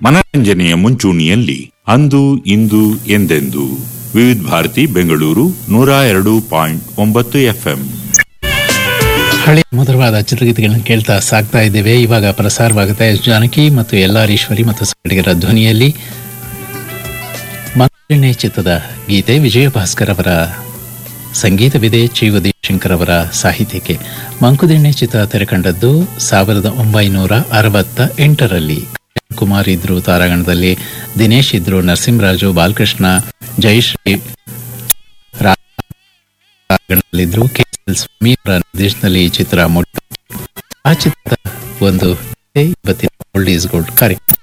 ಮನರಂಜನೆಯ ಮುಂಚೂಣಿಯಲ್ಲಿ ಅಂದು ಇಂದು ಎಂದೆಂದು ವಿವಿಧ ಭಾರತಿ ಬೆಂಗಳೂರು ನೂರ ಎರಡು ಪಾಯಿಂಟ್ ಒಂಬತ್ತು ಎಫ್ಎಂ ಹಳೆ ಮಧುರವಾದ ಚಿತ್ರಗೀತೆಗಳನ್ನು ಕೇಳ್ತಾ ಸಾಕ್ತಾ ಇದ್ದೇವೆ ಇವಾಗ ಪ್ರಸಾರವಾಗುತ್ತೆ ಎಸ್ ಜಾನಕಿ ಮತ್ತು ಎಲ್ ಆರ್ ಈಶ್ವರಿ ಮತ್ತು ಸಂಗಡಿಗರ ಧ್ವನಿಯಲ್ಲಿ ಮಂಗಳಣ್ಣೆ ಚಿತ್ರದ ಗೀತೆ ವಿಜಯ ಭಾಸ್ಕರ್ ಅವರ ಸಂಗೀತವಿದೆ ಚಿ ಶಂಕರ್ ಅವರ ಸಾಹಿತ್ಯಕ್ಕೆ ಮಂಕುದಿಣ್ಣೆ ಚಿತ್ರ ತೆರೆಕಂಡದ್ದು ಸಾವಿರದ ಒಂಬೈನೂರ ಅರವತ್ತ ಎಂಟರಲ್ಲಿ ಕುಮಾರ್ ಇದ್ರು ತಾರಾಗಣದಲ್ಲಿ ದಿನೇಶ್ ಇದ್ರು ನರಸಿಂಹರಾಜು ಬಾಲಕೃಷ್ಣ ಜಯಶ್ರೀ ಿದ್ರು ಕೆ ಎಲ್ ಸ್ವಾಮಿ ಅವರ ನಿರ್ದೇಶನದಲ್ಲಿ ಈ ಚಿತ್ರ ಮೂಡಿ ಆ ಚಿತ್ರದ ಒಂದು ಇವತ್ತಿನ ಓಲ್ಡ್ ಈಸ್ ಗೋಲ್ಡ್ ಕಾರ್ಯಕ್ರಮ